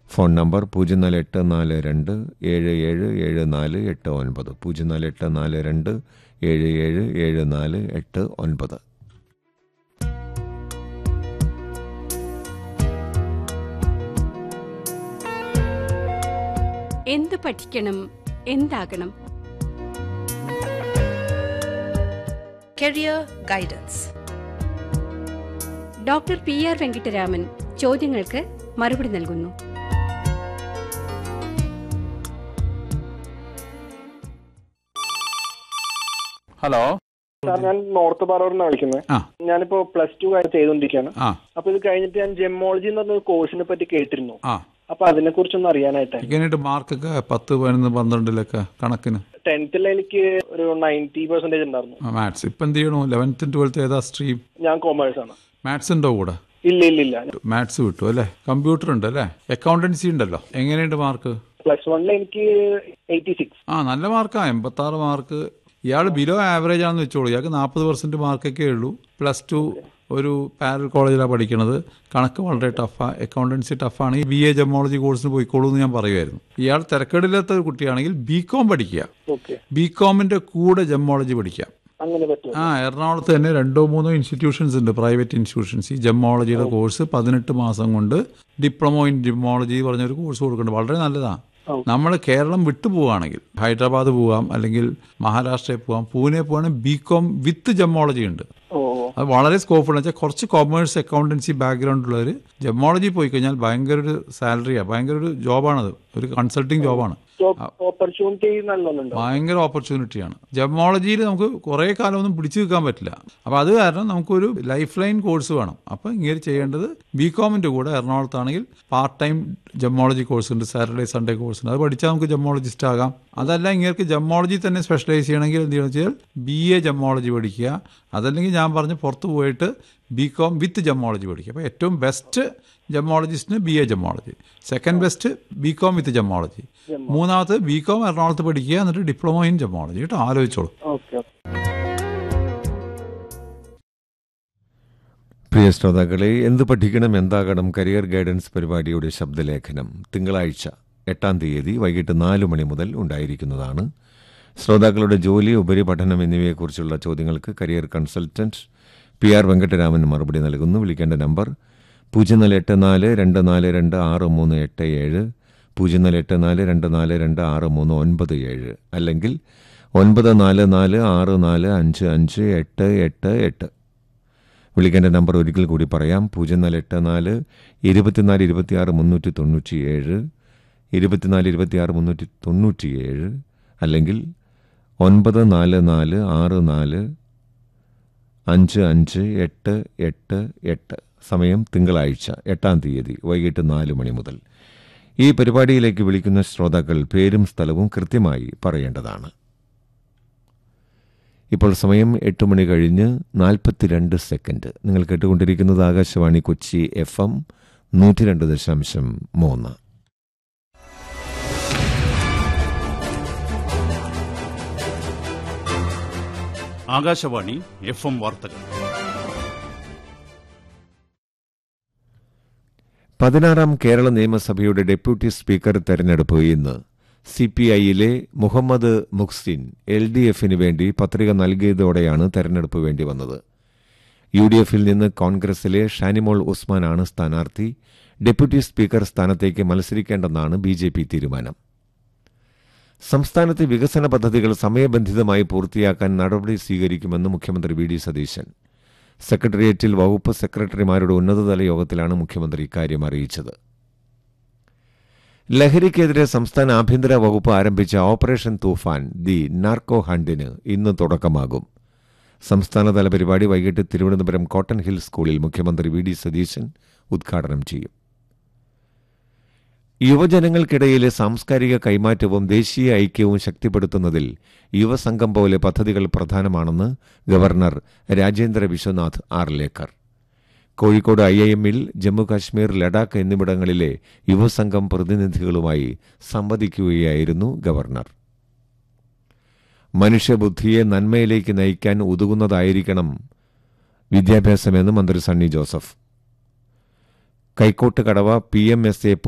Phone number പൂജ്യം നാല് എട്ട് നാല് രണ്ട് ഏഴ് ഏഴ് ഏഴ് നാല് എട്ട് ഒൻപത് പൂജ്യം നാല് എട്ട് നാല് രണ്ട് ഏഴ് ഏഴ് ഏഴ് നാല് എട്ട് ഒൻപത് എന്ത് പഠിക്കണം എന്താകണം Career Guidance. Doctor P R Venkitaraman ചോദ്യങ്ങൾക്ക് മറുപടി നൽകുന്നു ഹലോ സാർ ഞാൻ നോർത്ത് പാറൂരിൽ നിന്നാണ് വിളിക്കുന്നത് ആ ഞാനിപ്പോ പ്ലസ് ടു കാര്യം ചെയ്തുകൊണ്ടിരിക്കുകയാണ് ആ അപ്പൊ ഇത് കഴിഞ്ഞിട്ട് ഞാൻ ജെമോളജി എന്ന് പറഞ്ഞ കോഴ്സിനെ പറ്റി കേട്ടിരുന്നു ആ അപ്പൊ അതിനെ കുറിച്ചൊന്ന് അറിയാനായിട്ടാണ് ഇങ്ങനെയായിട്ട് മാർക്കൊക്കെ പത്ത് പതിനൊന്ന് പന്ത്രണ്ടിലൊക്കെ കണക്കിന് ടെൻത്തിൽ എനിക്ക് ഒരു നയൻറ്റി പെർസെന്റേജ് ഉണ്ടായിരുന്നു മാത്സ് ഇപ്പം എന്ത് ചെയ്യണു ലെവൻത്തും ട്വൽത്ത് ഏതാ സ്ട്രീം ഞാൻ കൊമേഴ്സ് ആണ് മാത്സ് ഉണ്ടോ കൂടെ ഇല്ല ഇല്ല ഇല്ല മാത്സ് വിട്ടു അല്ലേ കമ്പ്യൂട്ടർ ഉണ്ട് അല്ലേ അക്കൗണ്ടൻസി ഉണ്ടല്ലോ എങ്ങനെയുണ്ട് മാർക്ക് പ്ലസ് വണ്ണിൽ എനിക്ക് എയ്റ്റി സിക്സ് ആ നല്ല മാർക്കാ എൺപത്താറ് മാർക്ക് ഇയാൾ ബിലോ ആവറേജ് ആണെന്ന് വെച്ചോളൂ ഇയാൾക്ക് നാൽപ്പത് പെർസെൻറ്റ് മാർക്കൊക്കെ ഉള്ളൂ പ്ലസ് ടു ഒരു പാരൽ കോളേജിലാണ് പഠിക്കണത് കണക്ക് വളരെ ടഫാണ് അക്കൗണ്ടൻസി ടഫാണ് ഈ ബി എ ജമോളജി കോഴ്സിന് പോയിക്കോളൂ എന്ന് ഞാൻ പറയുമായിരുന്നു ഇയാൾ തിരക്കേടില്ലാത്ത ഒരു കുട്ടിയാണെങ്കിൽ ബി കോം പഠിക്കുക ഓക്കെ ബി കോമിൻ്റെ കൂടെ ജമോളജി പഠിക്കാം അങ്ങനെ പറ്റും ആ എറണാകുളത്ത് തന്നെ രണ്ടോ മൂന്നോ ഇൻസ്റ്റിറ്റ്യൂഷൻസ് ഉണ്ട് പ്രൈവറ്റ് ഇൻസ്റ്റിറ്റ്യൂഷൻസ് ഈ ജമ്മോളജിയുടെ കോഴ്സ് പതിനെട്ട് മാസം കൊണ്ട് ഡിപ്ലോമോ ഇൻ ജിമ്മോളജി പറഞ്ഞൊരു കോഴ്സ് കൊടുക്കുന്നുണ്ട് വളരെ നല്ലതാണ് നമ്മൾ കേരളം വിട്ടു പോവുകയാണെങ്കിൽ ഹൈദരാബാദ് പോവാം അല്ലെങ്കിൽ മഹാരാഷ്ട്രയിൽ പോവാം പൂനെ പോവാണെങ്കിൽ ബി കോം വിത്ത് ജമ്മോളജി ഉണ്ട് ഓ അത് വളരെ സ്കോപ്പുള്ള വെച്ചാൽ കുറച്ച് കൊമേഴ്സ് അക്കൗണ്ടൻസി ബാക്ക്ഗ്രൗണ്ട് ഉള്ളവർ ജമ്മോളജി പോയി കഴിഞ്ഞാൽ ഭയങ്കര ഒരു സാലറിയാണ് ഭയങ്കര ഒരു ജോബാണത് ഒരു കൺസൾട്ടിങ് ജോബാണ് ജോബ് ഓപ്പർച്യൂണിറ്റി നല്ലോണുണ്ട് ഭയങ്കര ഓപ്പർച്യൂണിറ്റിയാണ് ജമോളജിയിൽ നമുക്ക് കുറേ കാലം ഒന്നും പിടിച്ചു നിൽക്കാൻ പറ്റില്ല അപ്പോൾ അത് കാരണം നമുക്കൊരു ലൈഫ് ലൈൻ കോഴ്സ് വേണം അപ്പോൾ ഇങ്ങനെ ചെയ്യേണ്ടത് ബി കോമിൻ്റെ കൂടെ എറണാകുളത്താണെങ്കിൽ പാർട്ട് ടൈം ജമോളജി കോഴ്സ് ഉണ്ട് സാറ്റർഡേ സൺഡേ കോഴ്സ് ഉണ്ട് അത് പഠിച്ചാൽ നമുക്ക് ജമോളജിസ്റ്റ് ആകാം അതല്ല ഇങ്ങനെ ജമോളജി തന്നെ സ്പെഷ്യലൈസ് ചെയ്യണമെങ്കിൽ എന്ത് ചെയ്യണമെന്ന് വെച്ചാൽ ബി എ ജമോളജി പഠിക്കുക അതല്ലെങ്കിൽ ഞാൻ പറഞ്ഞ് പുറത്ത് പോയിട്ട് ബി കോം വിത്ത് ജമോളജി പഠിക്കുക അപ്പോൾ ഏറ്റവും ബെസ്റ്റ് ജമോളജിസ്റ്റിന് B A gemology second best B com with gemology മൂന്നാമത് ബി കോം എറണാകുളത്ത് പഠിക്കുക എന്നിട്ട് ഡിപ്ലോമ ഇൻ ജമോളജി കേട്ടോ ആലോചിച്ചോളൂ ഓക്കെ ഓക്കെ പ്രിയ ശ്രോതാക്കളെ എന്ത് പഠിക്കണം എന്താകണം കരിയർ ഗൈഡൻസ് പരിപാടിയുടെ ശബ്ദലേഖനം തിങ്കളാഴ്ച എട്ടാം തീയതി വൈകിട്ട് നാല് മണി മുതൽ ഉണ്ടായിരിക്കുന്നതാണ് ശ്രോതാക്കളുടെ ജോലി ഉപരിപഠനം എന്നിവയെക്കുറിച്ചുള്ള ചോദ്യങ്ങൾക്ക് career consultant P R Venkataraman മറുപടി നൽകുന്നു വിളിക്കേണ്ട നമ്പർ പൂജ്യം നാല് എട്ട് നാല് രണ്ട് നാല് രണ്ട് ആറ് മൂന്ന് എട്ട് ഏഴ് പൂജ്യം നാല് എട്ട് നാല് രണ്ട് നാല് രണ്ട് ആറ് മൂന്ന് ഒൻപത് ഏഴ് അല്ലെങ്കിൽ ഒൻപത് നാല് നാല് ആറ് നാല് അഞ്ച് അഞ്ച് എട്ട് എട്ട് എട്ട് വിളിക്കേണ്ട നമ്പർ ഒരിക്കൽ കൂടി പറയാം പൂജ്യം നാല് എട്ട് നാല് ഇരുപത്തിനാല് ഇരുപത്തിയാറ് മുന്നൂറ്റി തൊണ്ണൂറ്റി ഏഴ് ഇരുപത്തിനാല് ഇരുപത്തിയാറ് മുന്നൂറ്റി തൊണ്ണൂറ്റി ഏഴ് അല്ലെങ്കിൽ ഒൻപത് നാല് നാല് ആറ് നാല് അഞ്ച് അഞ്ച് എട്ട് എട്ട് എട്ട് സമയം തിങ്കളാഴ്ച എട്ടാം തീയതി വൈകിട്ട് നാല് മണി മുതൽ ഈ പരിപാടിയിലേക്ക് വിളിക്കുന്ന ശ്രോതാക്കൾ പേരും സ്ഥലവും കൃത്യമായി പറയേണ്ടതാണ് ഇപ്പോൾ സമയം എട്ട് മണി കഴിഞ്ഞ് നാൽപ്പത്തിരണ്ട് സെക്കൻഡ് നിങ്ങൾ കേട്ടുകൊണ്ടിരിക്കുന്നത് ആകാശവാണി കൊച്ചി എഫ് എം നൂറ്റി രണ്ട് ദശാംശം മൂന്ന് ആകാശവാണി എഫ് എം വാർത്തകൾ പതിനാറാം കേരള നിയമസഭയുടെ ഡെപ്യൂട്ടി സ്പീക്കർ തെരഞ്ഞെടുപ്പ് ഇന്ന് സി പി ഐയിലെ മുഹമ്മദ് മുഹ്സിൻ എൽ ഡി എഫിന് വേണ്ടി പത്രിക നൽകിയതോടെയാണ് തെരഞ്ഞെടുപ്പ് വേണ്ടി വന്നത് യു ഡി എഫിൽ നിന്ന് കോൺഗ്രസിലെ ഷാനിമോൾ ഉസ്മാനാണ് സ്ഥാനാർത്ഥി ഡെപ്യൂട്ടി സ്പീക്കർ സ്ഥാനത്തേക്ക് മത്സരിക്കേണ്ടെന്നാണ് ബി ജെ പി തീരുമാനം സംസ്ഥാനത്തെ വികസന പദ്ധതികൾ സമയബന്ധിതമായി പൂർത്തിയാക്കാൻ നടപടി സ്വീകരിക്കുമെന്ന് മുഖ്യമന്ത്രി വി ഡി സതീശൻ സെക്രട്ടേറിയറ്റിൽ വകുപ്പ് സെക്രട്ടറിമാരുടെ ഉന്നതതല യോഗത്തിലാണ് മുഖ്യമന്ത്രി ഇക്കാര്യം അറിയിച്ചത് ലഹരിക്കെതിരെ സംസ്ഥാന ആഭ്യന്തര വകുപ്പ് ആരംഭിച്ച ഓപ്പറേഷൻ തൂഫാൻ ദി നാർക്കോ ഹണ്ടിന് ഇന്ന് തുടക്കമാകും സംസ്ഥാനതല പരിപാടി വൈകിട്ട് തിരുവനന്തപുരം കോട്ടൺ ഹിൽ സ്കൂളിൽ മുഖ്യമന്ത്രി വി ഡി സതീശൻ ഉദ്ഘാടനം ചെയ്യും യുവജനങ്ങൾക്കിടയിലെ സാംസ്കാരിക കൈമാറ്റവും ദേശീയ ഐക്യവും ശക്തിപ്പെടുത്തുന്നതിൽ യുവസംഘം പോലെ പദ്ധതികൾ പ്രധാനമാണെന്ന് governor Rajendra Vishwanath Arlekar Kozhikode I I എമ്മിൽ ജമ്മുകാശ്മീർ ലഡാക്ക് എന്നിവിടങ്ങളിലെ യുവസംഘം പ്രതിനിധികളുമായി സംവദിക്കുകയായിരുന്നു ഗവർണർ മനുഷ്യബുദ്ധിയെ നന്മയിലേക്ക് നയിക്കാൻ ഉതകുന്നതായിരിക്കണം വിദ്യാഭ്യാസമെന്ന് മന്ത്രി Sunny Joseph Kaikottukadavu P M S A